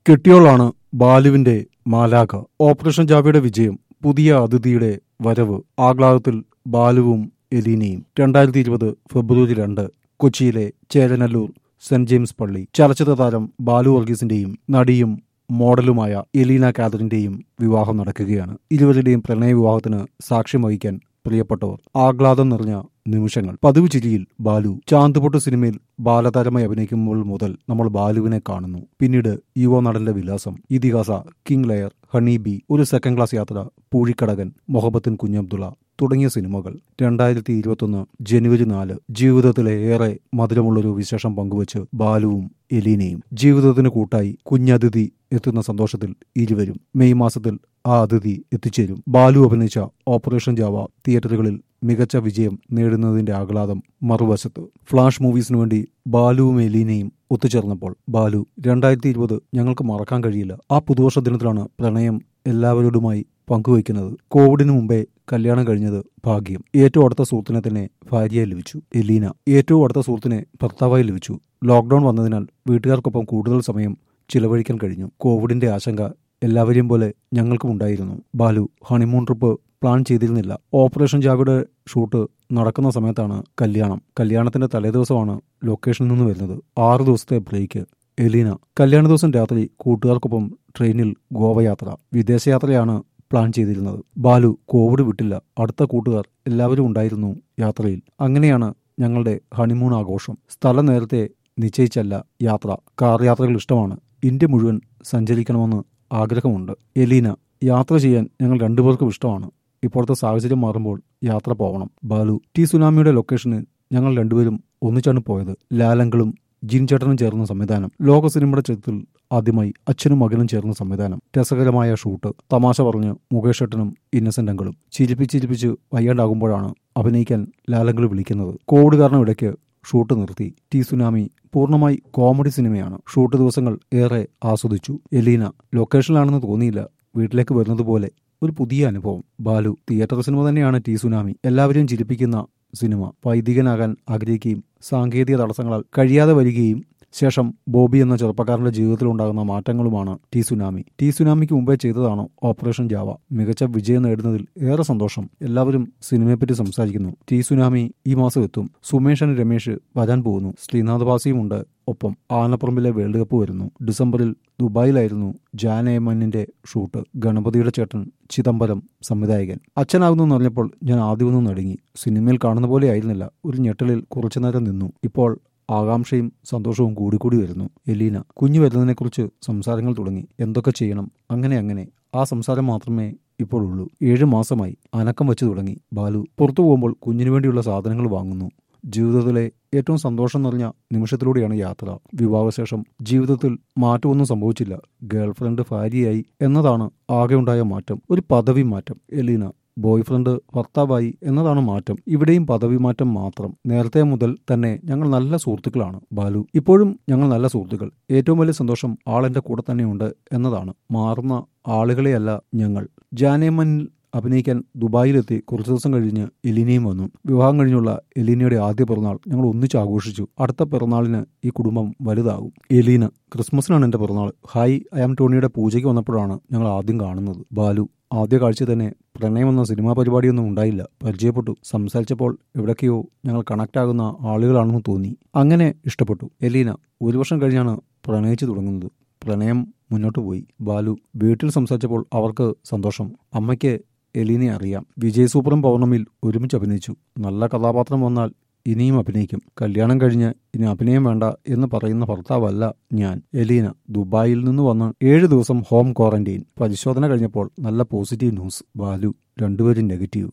കെട്ടിയോളാണ് ബാലുവിന്റെ മാലാഖ ഓപ്പറേഷൻ ജാവയുടെ വിജയം പുതിയ അതിഥിയുടെ വരവ് ആഹ്ലാദത്തിൽ ബാലുവും എലീനയും രണ്ടായിരത്തി ഇരുപത് ഫെബ്രുവരി രണ്ട് കൊച്ചിയിലെ ചേരനല്ലൂർ സെന്റ് ജെയിംസ് പള്ളി ചലച്ചിത്ര താരം ബാലു വർഗീസിന്റെയും നടിയും മോഡലുമായ എലീന കാതറിന്റെയും വിവാഹം നടക്കുകയാണ് ഇരുവരുടെയും പ്രണയ വിവാഹത്തിന് സാക്ഷ്യം വഹിക്കാൻ പ്രിയപ്പെട്ടവർ ആഹ്ലാദം നിറഞ്ഞ നിമിഷങ്ങൾ പതിവ് ചിരിയിൽ ബാലു ചാന്തുപൊട്ട് സിനിമയിൽ ബാലതാരമായി അഭിനയിക്കുമ്പോൾ മുതൽ നമ്മൾ ബാലുവിനെ കാണുന്നു പിന്നീട് യുവ നടന്റെ വിലാസം Ithihasa King Liar Honey Bee Oru Second Class Yathra Poozhikkadakan മൊഹബത്തിൻ Kunhabdulla തുടങ്ങിയ സിനിമകൾ രണ്ടായിരത്തി ഇരുപത്തൊന്ന് ജനുവരി നാല് ജീവിതത്തിലെ ഏറെ മധുരമുള്ളൊരു വിശേഷം പങ്കുവച്ച് ബാലുവും എലീനയും ജീവിതത്തിന് കൂട്ടായി കുഞ്ഞതിഥി എത്തുന്ന സന്തോഷത്തിൽ ഇരുവരും മെയ് മാസത്തിൽ ആ അതിഥി എത്തിച്ചേരും ബാലു അഭിനയിച്ച ഓപ്പറേഷൻ ജാവ തിയേറ്ററുകളിൽ മികച്ച വിജയം നേടുന്നതിന്റെ ആഹ്ലാദം മറുവശത്ത് ഫ്ലാഷ് മൂവീസിനു വേണ്ടി ബാലുവും എലീനയും ഒത്തുചേർന്നപ്പോൾ ബാലു രണ്ടായിരത്തി ഇരുപത് ഞങ്ങൾക്ക് മറക്കാൻ കഴിയില്ല ആ പുതുവർഷ ദിനത്തിലാണ് പ്രണയം എല്ലാവരോടുമായി പങ്കുവയ്ക്കുന്നത് കോവിഡിന് മുമ്പേ കല്യാണം കഴിഞ്ഞത് ഭാഗ്യം ഏറ്റവും അടുത്ത സുഹൃത്തിനെ തന്നെ ഭാര്യയായി ലഭിച്ചു എലീന ഏറ്റവും അടുത്ത സുഹൃത്തിനെ ഭർത്താവായി ലഭിച്ചു ലോക്ക്ഡൌൺ വന്നതിനാൽ വീട്ടുകാർക്കൊപ്പം കൂടുതൽ സമയം ചിലവഴിക്കാൻ കഴിഞ്ഞു കോവിഡിന്റെ ആശങ്ക എല്ലാവരെയും പോലെ ഞങ്ങൾക്കും ഉണ്ടായിരുന്നു ബാലു ഹണിമൂൺ ട്രിപ്പ് പ്ലാൻ ചെയ്തിരുന്നില്ല ഓപ്പറേഷൻ ജാവയുടെ ഷൂട്ട് നടക്കുന്ന സമയത്താണ് കല്യാണം കല്യാണത്തിന്റെ തലേദിവസമാണ് ലൊക്കേഷനിൽ നിന്ന് വരുന്നത് ആറ് ദിവസത്തെ ബ്രേക്ക് എലീന കല്യാണ ദിവസം രാത്രി കൂട്ടുകാർക്കൊപ്പം ട്രെയിനിൽ ഗോവയാത്ര വിദേശയാത്രയാണ് പ്ലാൻ ചെയ്തിരുന്നത് ബാലു കോവിഡ് വിട്ടില്ല അടുത്ത കൂട്ടുകാർ എല്ലാവരും ഉണ്ടായിരുന്നു യാത്രയിൽ അങ്ങനെയാണ് ഞങ്ങളുടെ ഹണിമൂൺ ആഘോഷം സ്ഥലം നേരത്തെ നിശ്ചയിച്ചല്ല യാത്ര കാർ യാത്രകൾ ഇഷ്ടമാണ് ഇന്ത്യ മുഴുവൻ സഞ്ചരിക്കണമെന്ന് ആഗ്രഹമുണ്ട് എലീന യാത്ര ചെയ്യാൻ ഞങ്ങൾ രണ്ടുപേർക്കും ഇഷ്ടമാണ് ഇപ്പോഴത്തെ സാഹചര്യം മാറുമ്പോൾ യാത്ര പോകണം ബാലു ടി സുനാമിയുടെ ലൊക്കേഷനിൽ ഞങ്ങൾ രണ്ടുപേരും ഒന്നിച്ചാണ് പോയത് ലാലങ്കളും ജിൻ ചേട്ടനും ചേർന്ന സംവിധാനം ലോക സിനിമയുടെ ചരിത്രത്തിൽ ആദ്യമായി അച്ഛനും മകനും ചേർന്ന സംവിധാനം രസകരമായ ഷൂട്ട് തമാശ പറഞ്ഞ് മുകേഷ് ഏട്ടനും ഇന്നസെന്റ് അങ്കളും ചിരിപ്പിച്ച് ചിരിപ്പിച്ച് വയ്യാണ്ടാകുമ്പോഴാണ് അഭിനയിക്കാൻ ലാലങ്കൾ വിളിക്കുന്നത് കോവിഡ് കാരണം ഇടയ്ക്ക് ഷൂട്ട് നിർത്തി ടി സുനാമി പൂർണ്ണമായി കോമഡി സിനിമയാണ് ഷൂട്ട് ദിവസങ്ങൾ ഏറെ ആസ്വദിച്ചു എലീന ലൊക്കേഷനിലാണെന്ന് തോന്നിയില്ല വീട്ടിലേക്ക് വരുന്നത് പോലെ ഒരു പുതിയ അനുഭവം ബാലു തിയേറ്റർ സിനിമ തന്നെയാണ് ടി സുനാമി എല്ലാവരെയും ചിരിപ്പിക്കുന്ന സിനിമ വൈദികനാകാൻ ആഗ്രഹിക്കുകയും സാങ്കേതിക തടസ്സങ്ങളാൽ കഴിയാതെ വരികയും ശേഷം ബോബി എന്ന ചെറുപ്പക്കാരന്റെ ജീവിതത്തിൽ ഉണ്ടാകുന്ന മാറ്റങ്ങളുമാണ് ടി സുനാമി ടി സുനാമിക്ക് മുമ്പേ ചെയ്തതാണ് ഓപ്പറേഷൻ ജാവ മികച്ച വിജയം നേടുന്നതിൽ ഏറെ സന്തോഷം എല്ലാവരും സിനിമയെപ്പറ്റി സംസാരിക്കുന്നു ടി സുനാമി ഈ മാസം എത്തും സുമേഷൻ രമേശ് വരാൻ പോകുന്നു ശ്രീനാഥ് ബാസിയുമുണ്ട് ഒപ്പം ആനപ്പറമ്പിലെ വേൾഡ് കപ്പ് വരുന്നു ഡിസംബറിൽ ദുബായിലായിരുന്നു ജാൻ ഏമന്നിന്റെ ഷൂട്ട് ഗണപതിയുടെ ചേട്ടൻ ചിദംബരം സംവിധായകൻ അച്ഛനാകുന്നു അറിഞ്ഞപ്പോൾ ഞാൻ ആദ്യമൊന്നും നടുങ്ങി സിനിമയിൽ കാണുന്ന പോലെ ആയിരുന്നില്ല ഒരു ഞെട്ടലിൽ കുറച്ചുനേരം നിന്നു ഇപ്പോൾ ആകാംക്ഷയും സന്തോഷവും കൂടിക്കൂടി വരുന്നു എലീന കുഞ്ഞു വരുന്നതിനെക്കുറിച്ച് സംസാരങ്ങൾ തുടങ്ങി എന്തൊക്കെ ചെയ്യണം അങ്ങനെ അങ്ങനെ ആ സംസാരം മാത്രമേ ഇപ്പോഴുള്ളൂ ഏഴു മാസമായി അനക്കം വെച്ച് തുടങ്ങി ബാലു പുറത്തു പോകുമ്പോൾ കുഞ്ഞിനു വേണ്ടിയുള്ള സാധനങ്ങൾ വാങ്ങുന്നു ജീവിതത്തിലെ ഏറ്റവും സന്തോഷം നിറഞ്ഞ നിമിഷത്തിലൂടെയാണ് യാത്ര വിവാഹശേഷം ജീവിതത്തിൽ മാറ്റമൊന്നും സംഭവിച്ചില്ല ഗേൾഫ്രണ്ട് ഭാര്യയായി എന്നതാണ് ആകെ ഉണ്ടായ മാറ്റം ഒരു പദവി മാറ്റം എലീന ബോയ് ഫ്രണ്ട് ഭർത്താവായി എന്നതാണ് മാറ്റം ഇവിടെയും പദവി മാറ്റം മാത്രം നേരത്തെ മുതൽ തന്നെ ഞങ്ങൾ നല്ല സുഹൃത്തുക്കളാണ് ബാലു ഇപ്പോഴും ഞങ്ങൾ നല്ല സുഹൃത്തുക്കൾ ഏറ്റവും വലിയ സന്തോഷം ആളെന്റെ കൂടെ തന്നെയുണ്ട് എന്നതാണ് മാറുന്ന ആളുകളെയല്ല ഞങ്ങൾ ജാനേമനിൽ അഭിനയിക്കാൻ ദുബായിലെത്തി കുറച്ചു ദിവസം കഴിഞ്ഞ് എലീനയും വന്നു വിവാഹം കഴിഞ്ഞുള്ള എലീനയുടെ ആദ്യ പിറന്നാൾ ഞങ്ങൾ ഒന്നിച്ച് ആഘോഷിച്ചു അടുത്ത പിറന്നാളിന് ഈ കുടുംബം വലുതാകും എലീന ക്രിസ്മസിനാണ് എന്റെ പിറന്നാൾ ഹായ് ഐ ആം ടോണിയുടെ പൂജയ്ക്ക് വന്നപ്പോഴാണ് ഞങ്ങൾ ആദ്യം കാണുന്നത് ബാലു ആദ്യ കാഴ്ച തന്നെ പ്രണയമെന്ന സിനിമാ പരിപാടിയൊന്നും ഉണ്ടായില്ല പരിചയപ്പെട്ടു സംസാരിച്ചപ്പോൾ എവിടൊക്കെയോ ഞങ്ങൾ കണക്ട് ആകുന്ന ആളുകളാണെന്ന് തോന്നി അങ്ങനെ ഇഷ്ടപ്പെട്ടു എലീന ഒരു വർഷം കഴിഞ്ഞാണ് പ്രണയിച്ചു തുടങ്ങുന്നത് പ്രണയം മുന്നോട്ട് പോയി ബാലു വീട്ടിൽ സംസാരിച്ചപ്പോൾ അവർക്ക് സന്തോഷം അമ്മയ്ക്ക് എലീനെ അറിയാം വിജയ് സൂപ്പറും പൗർണമിയിൽ ഒരുമിച്ച് അഭിനയിച്ചു നല്ല കഥാപാത്രം വന്നാൽ ഇനിയും അഭിനയിക്കും കല്യാണം കഴിഞ്ഞ് ഇനി അഭിനയം വേണ്ട എന്ന് പറയുന്ന ഭർത്താവല്ല ഞാൻ എലീന ദുബായിൽ നിന്ന് വന്ന് ഏഴ് ദിവസം ഹോം ക്വാറന്റൈൻ പരിശോധന കഴിഞ്ഞപ്പോൾ നല്ല പോസിറ്റീവ് ന്യൂസ് ബാലു രണ്ടുപേരും നെഗറ്റീവ്